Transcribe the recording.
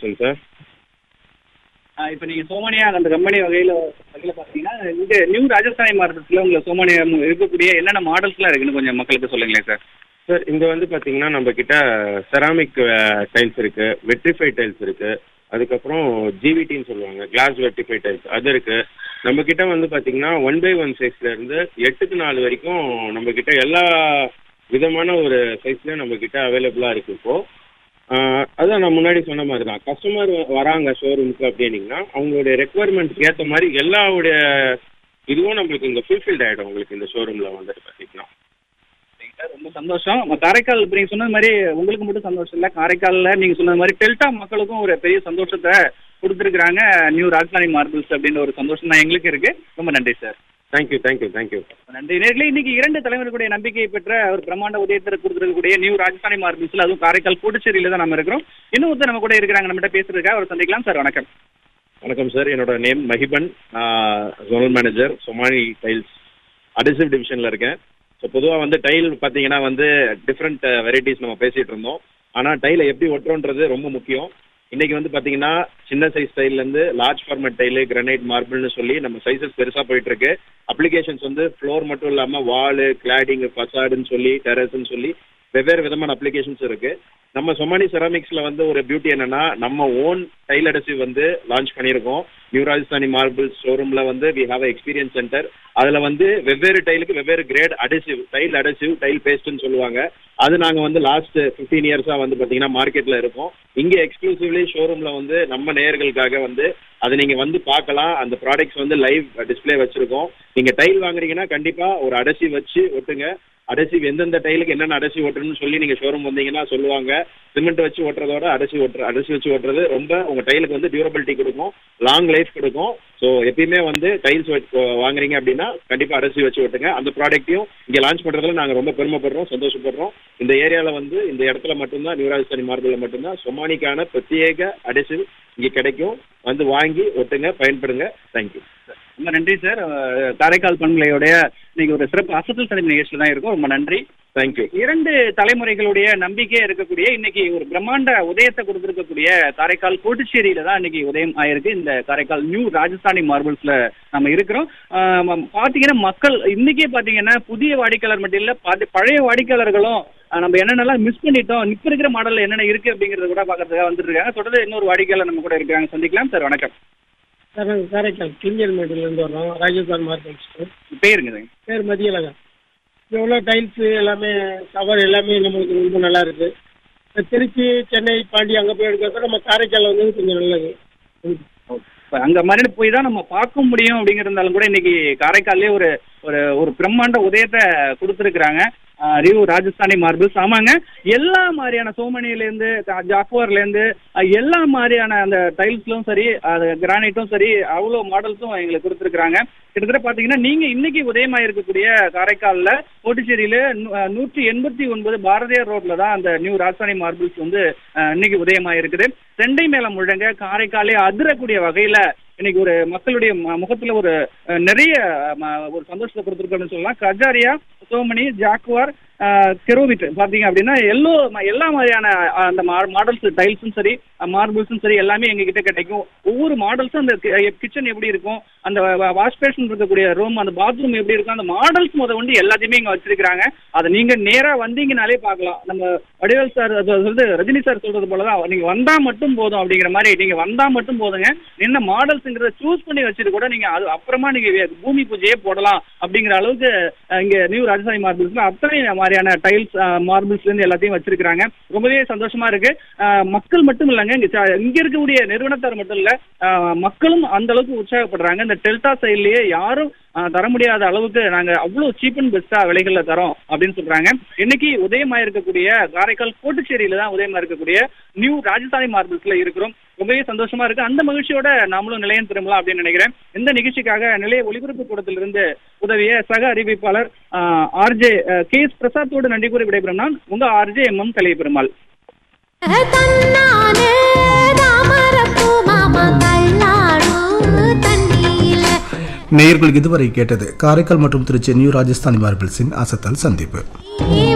division sir இப்போ நீங்கள் சோமானியா அந்த கம்பெனி வகையில் வகையில் பார்த்தீங்கன்னா இந்த நியூ ராஜஸ்தானி மார்க்கெட்டில் உங்களுக்கு சோமானியா இருக்கக்கூடிய என்னென்ன மாடல்ஸ்லாம் இருக்குன்னு கொஞ்சம் மக்களுக்கு சொல்லுங்களேன் சார் சார் இங்கே வந்து பார்த்தீங்கன்னா நம்ம கிட்ட செராமிக் டைல்ஸ் இருக்கு வெட்ரிஃபை டைல்ஸ் இருக்கு அதுக்கப்புறம் ஜிவிடின்னு சொல்லுவாங்க கிளாஸ் வெட்ரிஃபை டைல்ஸ் அது இருக்கு நம்ம கிட்ட வந்து பார்த்தீங்கன்னா ஒன் பை ஒன் சைஸ்ல இருந்து எட்டுக்கு நாலு வரைக்கும் நம்ம கிட்ட எல்லா விதமான ஒரு சைஸ்ல நம்ம கிட்ட அவைலபிளா இருக்கு இப்போ ஆஹ் அதான் நான் முன்னாடி சொன்ன மாதிரி தான் கஸ்டமர் வராங்க ஷோரூமுக்கு அப்படின்னீங்கன்னா அவங்களுடைய ரெக்குவயர்மெண்ட்க்கு ஏற்ற மாதிரி எல்லாவுடைய இதுவும் நம்மளுக்கு இங்கே ஃபுல்ஃபில்ட் ஆகிடும் உங்களுக்கு இந்த ஷோரூமில் வந்துட்டு பார்த்தீங்கன்னா சரிங்க சார் ரொம்ப சந்தோஷம் நம்ம காரைக்கால் இப்போ நீங்கள் சொன்னது மாதிரி உங்களுக்கு மட்டும் சந்தோஷம் இல்லை காரைக்காலில் நீங்கள் சொன்னது மாதிரி டெல்டா மக்களுக்கும் ஒரு பெரிய சந்தோஷத்தை கொடுத்துருக்குறாங்க நியூ ராஜஸ்தானி மார்பிள்ஸ் அப்படின்ற ஒரு சந்தோஷம் தான் எங்களுக்கு இருக்குது ரொம்ப நன்றி சார் தேங்க்யூ தேங்க்யூ தேங்க்யூ நன்றி நேர்களே இன்னைக்கு இரண்டு தலைவர்களுடைய நம்பிக்கை பெற்ற ஒரு பிரம்மாண்ட உதயத்தை கொடுத்துருக்கக்கூடிய நியூ ராஜஸ்தானி மார்பிள்ஸ்ல அதுவும் காரைக்கால் கூட்டுச்சேரியில தான் நம்ம இருக்கிறோம் இன்னும் ஒருத்தர் நம்ம கூட இருக்கிறாங்க நம்மகிட்ட பேசுறதுக்காக அவர் சந்திக்கலாம் சார் வணக்கம் வணக்கம் சார் என்னோட name Mahiban zonal manager Somany tiles adhesive டிவிஷனில் இருக்கேன் ஸோ பொதுவாக வந்து டைல் பார்த்தீங்கன்னா வந்து டிஃப்ரெண்ட் வெரைட்டிஸ் நம்ம பேசிகிட்டு இருந்தோம் ஆனால் டைலை எப்படி ஒட்டுறோன்றது ரொம்ப முக்கியம் இன்னைக்கு வந்து பார்த்தீங்கன்னா சின்ன சைஸ் டைல்லேருந்து லார்ஜ் ஃபார்மேட் டைலு கிரனைட் மார்பிள்னு சொல்லி நம்ம சைஸஸ் பெருசாக போயிட்டு இருக்கு அப்ளிகேஷன்ஸ் வந்து ஃப்ளோர் மட்டும் இல்லாமல் வாலு கிளாடிங் ஃபசாடுன்னு சொல்லி டெரஸ்ன்னு சொல்லி வெவ்வேறு விதமான அப்ளிகேஷன்ஸ் இருக்கு நம்ம சொமானி செராமிக்ஸ்ல வந்து ஒரு பியூட்டி என்னன்னா நம்ம ஓன் டைல் அடசிவ் வந்து லான்ச் பண்ணியிருக்கோம் நியூ ராஜஸ்தானி மார்பிள் ஷோரூம்ல வந்து வி ஹாவ் எக்ஸ்பீரியன்ஸ் சென்டர் அதுல வந்து வெவ்வேறு டைலுக்கு வெவ்வேறு grade adhesive tile adhesive tile பேஸ்ட்னு சொல்லுவாங்க அது நாங்க வந்து லாஸ்ட் ஃபிஃப்டீன் இயர்ஸா வந்து பாத்தீங்கன்னா மார்க்கெட்ல இருக்கோம் இங்க எக்ஸ்க்ளூசிவ்லி ஷோரூம்ல வந்து நம்ம நேயர்களுக்காக வந்து அதை நீங்க வந்து பார்க்கலாம் அந்த ப்ராடக்ட்ஸ் வந்து லைவ் டிஸ்ப்ளே வச்சிருக்கோம் நீங்க டைல் வாங்குறீங்கன்னா கண்டிப்பா ஒரு அடசி வச்சு ஒட்டுங்க அடசி எந்தெந்த டைலுக்கு என்னென்ன அடசி ஓட்டுறதுன்னு சொல்லி நீங்க ஷோரூம் வந்தீங்கன்னா சொல்லுவாங்க சிமெண்ட் வச்சு ஓட்டுறதோட அடசி ஓட்டுற அடசி வச்சு ஓட்டுறது ரொம்ப உங்க டைலுக்கு வந்து டியூரபிலிட்டி கொடுக்கும் லாங் லைஃப் கொடுக்கும் ஸோ எப்பயுமே வந்து டைல்ஸ் வாங்குறீங்க அப்படின்னா கண்டிப்பா அடசி வச்சு ஓட்டுங்க அந்த ப்ராடக்ட்டையும் இங்க லான்ச் பண்றதுல நாங்க ரொம்ப பெருமைப்படுறோம் சந்தோஷப்படுறோம் இந்த ஏரியால வந்து இந்த இடத்துல மட்டும்தான் நியூ ராஜஸ்தானி மார்பிள்ல மட்டும்தான் சொமானிக்கான பிரத்யேக அடிசிவ் இங்க கிடைக்கும் வந்து வாங்கி ஒட்டுங்க பயன்படுங்க தேங்க்யூ ரொம்ப நன்றி சார் அஹ், காரைக்கால் பண்பலையோடைய இன்னைக்கு ஒரு சிறப்பு அசத்தல் சந்திப்பு நிகழ்ச்சியில் தான் இருக்கும் ரொம்ப நன்றி தேங்க்யூ இரண்டு தலைமுறைகளுடைய நம்பிக்கை இருக்கக்கூடிய இன்னைக்கு ஒரு பிரம்மாண்ட உதயத்தை கொடுத்திருக்கக்கூடிய காரைக்கால் கோட்டுச்சேரியில தான் இன்னைக்கு உதயம் ஆயிருக்கு இந்த காரைக்கால் நியூ ராஜஸ்தானி மார்பிள்ஸ்ல நம்ம இருக்கிறோம் ஆஹ் ம- பாத்தீங்கன்னா மக்கள் இன்னைக்கே பாத்தீங்கன்னா புதிய வாடிக்கையாளர் மட்டும் இல்ல பாதி- பழைய வாடிக்கையாளர்களும் ஆஹ் நம்ம என்னென்னலாம் மிஸ் பண்ணிட்டோம் இப்ப இருக்கிற மாடல்ல என்னென்ன இருக்கு அப்படிங்கறத கூட பாக்கிறதுக்காக வந்துட்டு இருக்காங்க தொடர்ந்து இன்னொரு வாடிக்கையாளர் நம்ம கூட இருக்காங்க சந்திக்கலாம் சார் வணக்கம் சார் நாங்கள் காரைக்கால் கிளிஞ்சல் மேட்டிலேருந்து வர்றோம் ராஜஸ்தான் மார்க்கெட் பேருங்க பேர் மதியழகன் இங்கே உள்ள டைல்ஸு எல்லாமே கவர் எல்லாமே நம்மளுக்கு ரொம்ப நல்லா இருக்கு இப்ப திருச்சி சென்னை பாண்டி அங்கே போய் எடுக்கிறத நம்ம காரைக்கால் வந்து கொஞ்சம் நல்லது இப்ப அங்க மாதிரி போய் தான் நம்ம பார்க்க முடியும் அப்படிங்கிறதாலும் கூட இன்னைக்கு காரைக்கால்லே ஒரு ஒரு ஒரு பிரம்மாண்ட உதயத்தை கொடுத்துருக்குறாங்க ரியூ ராஜஸ்தானி மார்பிள்ஸ் ஆமாங்க எல்லா மாதிரியான சோமனியிலேருந்து ஜாக்குவர்லேருந்து எல்லா மாதிரியான அந்த டைல்ஸ்லும் சரி அது கிரானைட்டும் சரி அவ்வளோ மாடல்ஸும் எங்களுக்கு கொடுத்துருக்குறாங்க கிட்டத்தட்ட பார்த்தீங்கன்னா நீங்கள் இன்னைக்கு உதயமாக இருக்கக்கூடிய காரைக்காலில் கோட்டுச்சேரியில் நூற்றி எண்பத்தி ஒன்பது பாரதியார் ரோட்ல தான் அந்த நியூ ராஜஸ்தானி மார்பிள்ஸ் வந்து அஹ், இன்னைக்கு உதயமாக இருக்குது செண்டை மேளம் முழங்க காரைக்காலே அதிரக்கூடிய வகையில் இன்னைக்கு ஒரு மக்களுடைய ம- முகத்துல ஒரு அஹ், நிறைய அஹ், ம- ஒரு சந்தோஷத்தை கொடுத்துருக்கோம்னு சொல்லலாம் கஜாரியா சோமனி ஜாக்குவார் கெரோவிட் பார்த்தீங்க அப்படின்னா எல்லோ ம- எல்லா மாதிரியான அஹ், அந்த மாடல்ஸ் டைல்ஸும் சரி மார்பிள்ஸும் சரி எல்லாமே எங்ககிட்ட கிடைக்கும் ஒவ்வொரு மாடல்ஸும் அந்த கிச்சன் எப்படி இருக்கும் அந்த வாஷ் பேஷன் இருக்கக்கூடிய ரூம் அந்த பாத்ரூம் எப்படி இருக்கும் அந்த மாடல்ஸ் முத கொண்டு எல்லாத்தையுமே இங்க வச்சிருக்காங்க அதை நீங்க நேரா வந்தீங்கனாலே பார்க்கலாம் நம்ம வடிவேல் சார் சொல்றது ரஜினி சார் சொல்றது போலதான் நீங்க வந்தா மட்டும் போதும் அப்படிங்கிற மாதிரி நீங்க வந்தா மட்டும் போதுங்க என்ன மாடல்ஸ்ங்கிறத சூஸ் பண்ணி வச்சுட்டு கூட நீங்க அது அப்புறமா நீங்க வே- பூமி பூஜையே போடலாம் அப்படிங்கிற அளவுக்கு அஹ், இங்க நியூ ராஜஸ்தானி மார்பிள்ஸ்ல அத்தனை மாதிரியான டைல்ஸ் மார்பிள்ஸ்ல இருந்து எல்லாத்தையும் வச்சிருக்காங்க ரொம்பவே சந்தோஷமா இருக்கு அஹ், மக்கள் மட்டும் இல்லைங்க இங்க ச- இங்க இருக்கக்கூடிய நிறுவனத்தார் மட்டும் இல்ல அஹ், மக்களும் அந்த அளவுக்கு உற்சாகப்படுறாங்க இந்த டெல்டா சைட்லயே யாரும் அஹ், தர முடியாத அளவுக்கு நாங்க அவ்வளவு சீப் அண்ட் பெஸ்டா விலைகள்ல தரோம் அப்படின்னு சொல்றாங்க இன்னைக்கு உதயமா இருக்கக்கூடிய காரைக்கால் கோட்டுச்சேரியில தான் உதயமா இருக்கக்கூடிய நியூ ராஜஸ்தானி மார்பிள்ஸ்ல இருக்கிறோம் ரொம்பவே சந்தோஷமா இருக்கு அந்த மகிழ்ச்சியோட நாமளும் நிலையம் திரும்பலாம் அப்படின்னு நினைக்கிறேன் இந்த நிகழ்ச்சிக்காக நிலைய ஒளிபரப்பு கூடத்திலிருந்து உதவிய சக அறிவிப்பாளர் ஆர்ஜே கே எஸ் பிரசாத்தோடு நன்றி கூறி விடைபெறும் நான் உங்க RJ M M Kalai Perumal தன்னானே தாமரப்பூ மாமா தள்ளாடும் தண்ணியில நேயர்கள் இதுவரை கேட்டது காரைக்கால் மற்றும் திருச்சி நியூ ராஜஸ்தானி மார்பிள்ஸின் அசத்தல் சந்திப்பு நீ